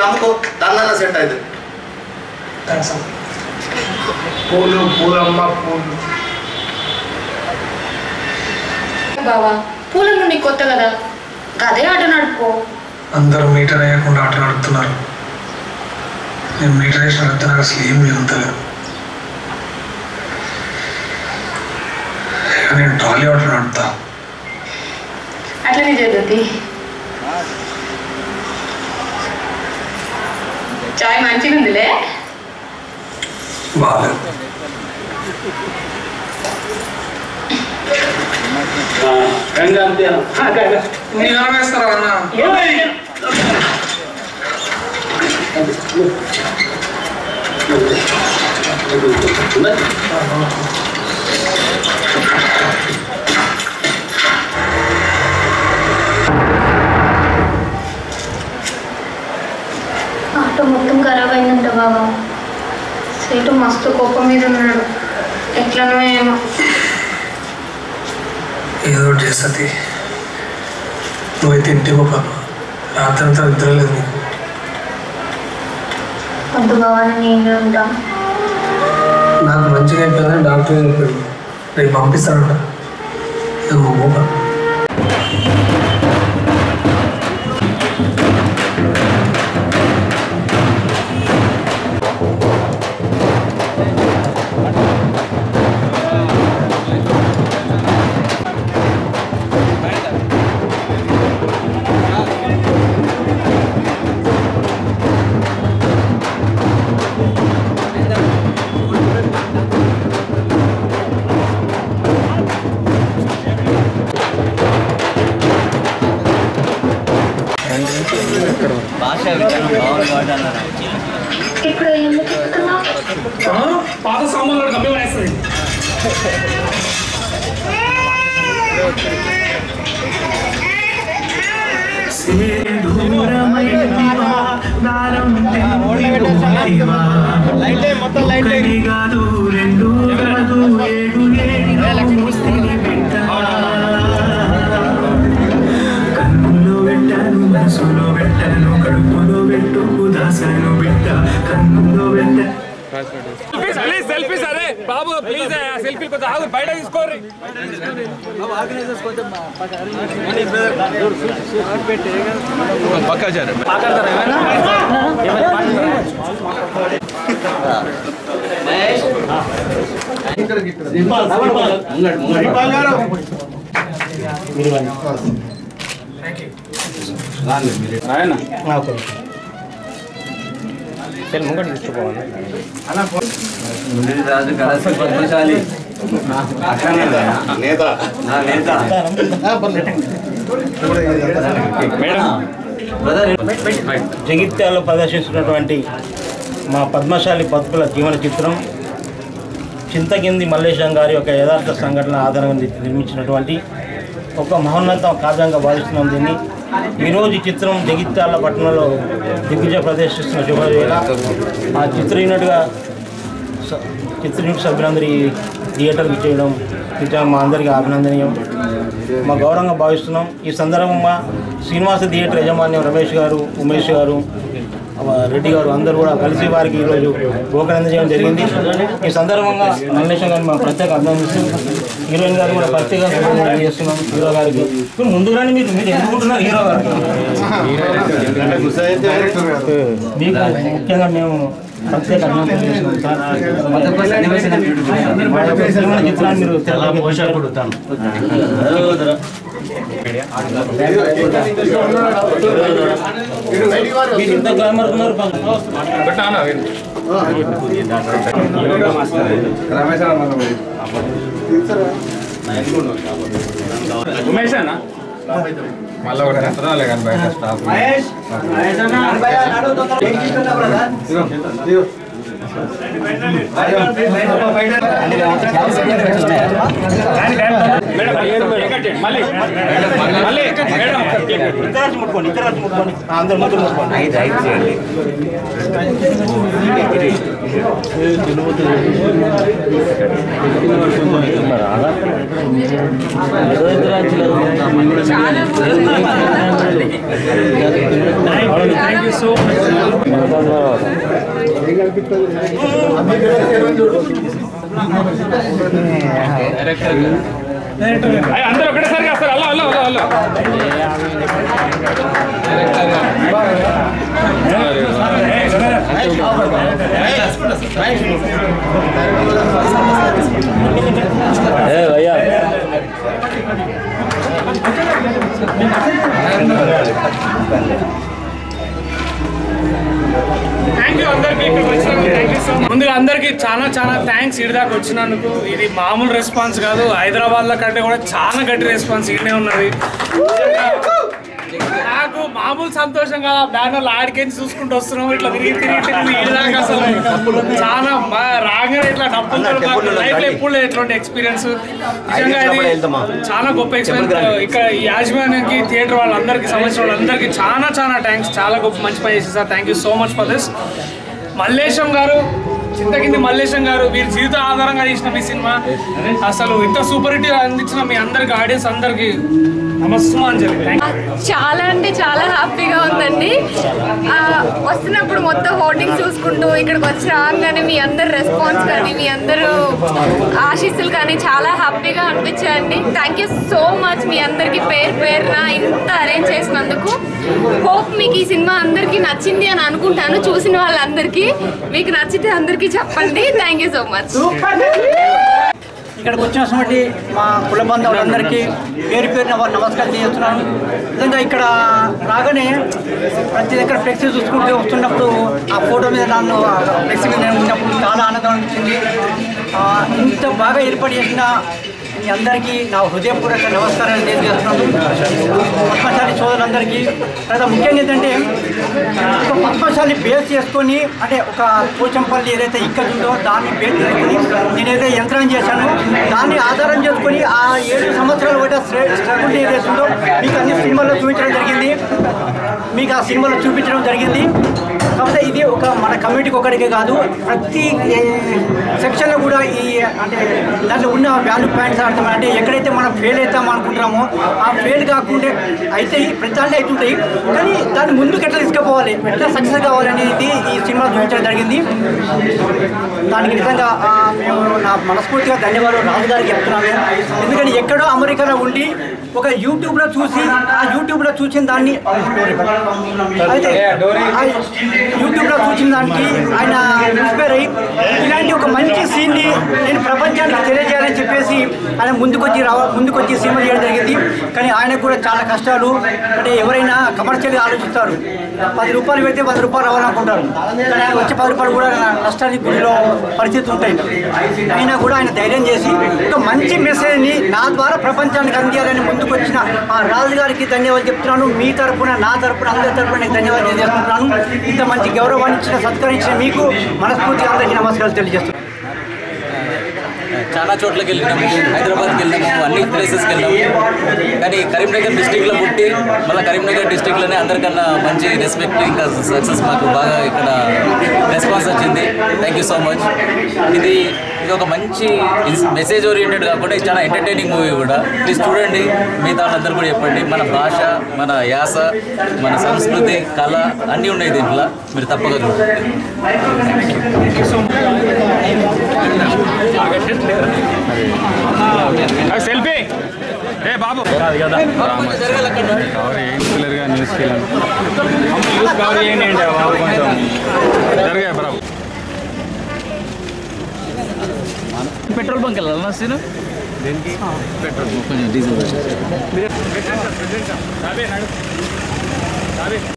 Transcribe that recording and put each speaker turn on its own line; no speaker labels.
అమ్ముకో దానివల్ల సెట్ అవుతుంది
థ్యాంక్స్ అన్న పూలు పూలమ్మ పూలు
బావా పూలను నీకు కొత్త కదా అదే ఆట నడుపుకో
అందరూ మీటర్ వేయకుండా ఆట నడుపుతున్నారు నేను మీటర్ వేసి నడిపితే నాకు అసలు ఏం మిగులుతలేదు ఇక నేను ట్రాలీ ఆట నడుపుతా
అట్లనే జరుగుతుంది చాయ్ మంచిగా ఉందిలే
బాగాలేదు నేను వేస్తారా అన్న
ఆటో మొత్తం ఖరాబ్ అయిందంట బాబా సేటు మస్తు కోపం మీద ఉన్నాడు ఎట్లనో ఏమో
ఏదో ఒకటి చేస్తుంది నువ్వైతే ఇంటికి ఒక రాత్రి అంతా నిద్రలేదు నీకు
వద్దు బావా నేను ఉంటాం
నాకు మంచిగా అయిపోయిందని డాక్టర్ చెప్పాడు రేపు పంపిస్తాడంట ఇది మా ఊహ.
ఇప్పుడు ఎందుకు చెప్తున్నావు
పాత సామాన్లు కమ్మి పడేస్తుంది
కాదు రెండు కాదు ఏడు ఏడు మోస్తేనే బిడ్డ కన్నులో పెట్టాను మనసులో పెట్టాను కడుపులో పెట్టుకు దాసాను బిడ్డ కన్నులో పెట్ట
ప్లీజ్ సెల్ఫీ సరే బాబు ప్లీజ్ సెల్ఫీ కొంచెం ఆగు బయట తీసుకోర్రి
రాజు కలసి పద్మశాలి
నేత
నా నేత
జగిత్యాలలో ప్రదర్శిస్తున్నటువంటి మా పద్మశాలి బతుకుల జీవన చిత్రం చింతకింది మల్లేశం గారి యొక్క యథార్థ సంఘటన ఆధారంగా ని- నిర్మించినటువంటి ఒక మహోన్నత కావ్యంగా భావిస్తున్నాం దీన్ని ఈరోజు ఈ చిత్రం జగిత్యాల పట్టణంలో దిగ్విజయ ప్రదర్శిస్తున్న శుభవేళ ఆ చిత్ర యూనిట్గా స- చిత్ర యూనిట్ సభ్యులందరూ ఈ థియేటర్కి చేయడం నిజంగా మా అందరికీ అభినందనీయం మా గౌరవంగా భావిస్తున్నాం ఈ సందర్భంగా శ్రీనివాస థియేటర్ యజమాన్యం రమేష్ గారు ఉమేష్ గారు ఆ, రెడ్డి గారు అందరూ కూడా కలిసి వారికి ఈరోజు గోకరంద చేయడం జరిగింది ఈ సందర్భంగా మల్లేశం గారిని మేము ప్రత్యేక అభినందిస్తున్నాం హీరోయిన్ గారు కూడా ప్రత్యేకంగా అభినందనలు చేస్తున్నాం హీరో గారికి ఇప్పుడు ముందుగానే మీరు మీరు ఎందుకుంటున్నారు హీరో గారికి మీకు ముఖ్యంగా మేము ప్రత్యేక అభినందనలు చేస్తున్నాం సార్ మా యొక్క సినిమా చిత్రాన్ని మీరు తెరకెక్కించారు. మీరు ఇంత గ్లామర్ ఉన్నారు
ఉమేష్ అన్న మళ్ళీ ఒకటి ఎత్తనాలే కానీ బయట స్టాఫ్ మళ్ళీ మళ్ళీ మేడం
ఇక్కడ వచ్చి ముట్టుకోండి ఇక్కడ వచ్చి ముట్టుకోండి ఆ, అందరు ముట్టుకు ముట్టుకోండి
ఐదు ఐదు చేయండి
ఆధార్
అయ్య, అందరూ ఒకటేసారి వస్తారు అల్ల అల్ల అల్ల అల్ల
థ్యాంక్ యూ అందరికి ఇక్కడికి వచ్చినందుకు థ్యాంక్ యూ సో మచ్ ముందుగా అందరికి చాలా చాలా థ్యాంక్స్ ఇడి దాకా వచ్చినందుకు ఇది మామూలు రెస్పాన్స్ కాదు హైదరాబాద్ లో కంటే కూడా చాలా గట్టి రెస్పాన్స్ ఇక్కడే ఉన్నది నాకు మామూలు సంతోషం కాదు ఆ బ్యానర్లు ఆడికెళ్ళి చూసుకుంటూ వస్తున్నాం ఇట్లా తిరిగి తిరిగి తిరిగి ఈడి దాకా అసలు చాలా బా- రాగానే ఇట్లా డబ్బులు లైఫ్ లో ఎప్పుడు ఎట్లాంటి ఎక్స్పీరియన్స్ నిజంగా ఇది చాలా గొప్ప ఎక్స్పీరియన్స్ ఇక్కడ ఈ యాజమాన్యానికి థియేటర్ వాళ్ళందరికీ సంబంధించిన వాళ్ళందరికీ చాలా చాలా థ్యాంక్స్ చాలా గొప్ప మంచి పని చేసి sir thank you so much for this Mallesham garu Chintakindi Mallesham గారు వీరి జీవిత ఆధారంగా తీసిన మీ సినిమా అసలు ఇంత సూపర్ హిట్ అందించిన మీ అందరికి ఆడియన్స్ అందరికి నమస్మాంజలి థ్యాంక్
చాలా అంటే చాలా హ్యాపీగా ఉందండి ఆ, వస్తున్నప్పుడు మొత్తం హోర్డింగ్ చూసుకుంటూ ఇక్కడికి వచ్చి రాగానే మీ అందరు రెస్పాన్స్ కానీ మీ అందరూ ఆశీస్సులు కానీ చాలా హ్యాపీగా అనిపించాయండి థ్యాంక్ యూ సో మచ్ మీ అందరికీ పేరు పేరున ఇంత అరేంజ్ చేసినందుకు హోప్ మీకు ఈ సినిమా అందరికీ నచ్చింది అని అనుకుంటాను చూసిన వాళ్ళందరికీ మీకు నచ్చితే అందరికీ చెప్పండి థ్యాంక్ యూ సో మచ్
ఇక్కడికి వచ్చినటువంటి మా కుల బంధువులందరికీ పేరు పేరున వారు నమస్కారం చేస్తున్నాను నిజంగా ఇక్కడ రాగానే ప్రతి దగ్గర ఫ్లెక్సీ చూసుకుంటూ వస్తున్నప్పుడు ఆ ఫోటో మీద నన్ను ఫ్లెక్సీ మీద నేను ఉన్నప్పుడు చాలా ఆనందం అనిపించింది ఆ, ఇంత బాగా ఏర్పాటు చేసిన మీ అందరికీ నా హృదయపూర్వక నమస్కారాలు తెలియజేస్తున్నాను పద్మశాలి సోదరులందరికీ తర్వాత ముఖ్యంగా ఏంటంటే ఒక పద్మశాలి బేస్ చేసుకొని అంటే ఒక పోచంపల్లి ఏదైతే ఇక్కడ ఉందో దాన్ని బేస్ చేసుకొని నేనైతే యంత్రం చేశాను దాన్ని ఆధారం చేసుకొని ఆ ఏడు సంవత్సరాలు కూడా స్ట్రగుల్ ఏదైతే ఉందో మీకు అన్ని సినిమాల్లో చూపించడం జరిగింది మీకు ఆ సినిమాలో చూపించడం జరిగింది కాకపోతే ఇది ఒక మన కమ్యూనిటీకి ఒకటికే కాదు ప్రతి సెక్షన్లో కూడా ఈ అంటే దాంట్లో ఉన్న వాల్యూ పాయింట్స్ అర్థం అంటే ఎక్కడైతే మనం ఫెయిల్ అవుతాం అనుకుంటున్నామో ఆ ఫెయిల్ కాకుండా అయితే ప్రతి దాంట్లో అవుతుంటాయి కానీ దాన్ని ముందుకు ఎట్లా తీసుకుపోవాలి ఎట్లా సక్సెస్ కావాలనేది ఈ సినిమా చూపించడం జరిగింది దానికి నిజంగా ఆ, మేము నా మనస్ఫూర్తిగా ధన్యవాదాలు రాజు గారికి చెప్తున్నాము ఎందుకంటే ఎక్కడో అమెరికాలో ఉండి ఒక యూట్యూబ్లో చూసి ఆ యూట్యూబ్లో చూసిన దాన్ని అయితే ఆ యూట్యూబ్లో చూసిన దానికి ఆయన ఇన్స్పైర్ అయ్యి ఇలాంటి ఒక మంచి సీన్ని నేను ప్రపంచానికి తెలియజేయాలని చెప్పేసి ఆయన ముందుకొచ్చి రావ ముందుకొచ్చి సినిమా చేయడం జరిగింది కానీ ఆయనకు కూడా చాలా కష్టాలు అంటే ఎవరైనా కమర్షియల్గా ఆలోచిస్తారు పది రూపాయలు పెడితే పది రూపాయలు రావాలనుకుంటారు కానీ ఆయన వచ్చే పది రూపాయలు కూడా నష్టానికి గురిలో పరిస్థితి ఉంటాయి అయినా కూడా ఆయన ధైర్యం చేసి ఒక మంచి మెసేజ్ని నా ద్వారా ప్రపంచానికి అందియాలని ముందుకు వచ్చిన ఆ రాజు గారికి ధన్యవాదాలు చెప్తున్నాను మీ తరపున నా తరపున అందరి తరపున నేను ధన్యవాదాలు తెలియజేస్తున్నాను ఇంత మంచి గౌరవాన్ని ఇచ్చిన సత్కరించిన మీకు మనస్ఫూర్తిగా అందరికీ నమస్కారాలు తెలియజేస్తున్నాను
చాలా చోట్లకి వెళ్ళినాము హైదరాబాద్కి వెళ్ళినాము అన్ని ప్లేసెస్కి వెళ్ళాము కానీ కరీంనగర్ డిస్టిక్లో పుట్టి మళ్ళీ కరీంనగర్ డిస్టిక్లోనే అందరికన్నా మంచి రెస్పెక్ట్ ఇంకా సక్సెస్ మాకు బాగా ఇక్కడ రెస్పాన్స్ వచ్చింది థ్యాంక్ యూ సో మచ్ ఇది ఇది ఒక మంచి మెసేజ్ ఓరియంటెడ్ కాకుండా ఇది చాలా ఎంటర్టైనింగ్ మూవీ కూడా ప్లీజ్ చూడండి మిగతా వాళ్ళందరూ కూడా చెప్పండి మన భాష మన యాస మన సంస్కృతి కళ అన్నీ ఉన్నాయి దీంట్లో మీరు తప్పక చూడండి
సెల్ఫీ ఏ బాబు కాదు కదా కవర్ చేయించలేరుగా న్యూస్కి న్యూస్ కవర్ చేయండి ఏంటి బాబు కొంచెం జరగా బాబు
పెట్రోల్ బంక్ వెళ్ళాలి సీను దేనికి పెట్రోల్ కొంచెం డీజిల్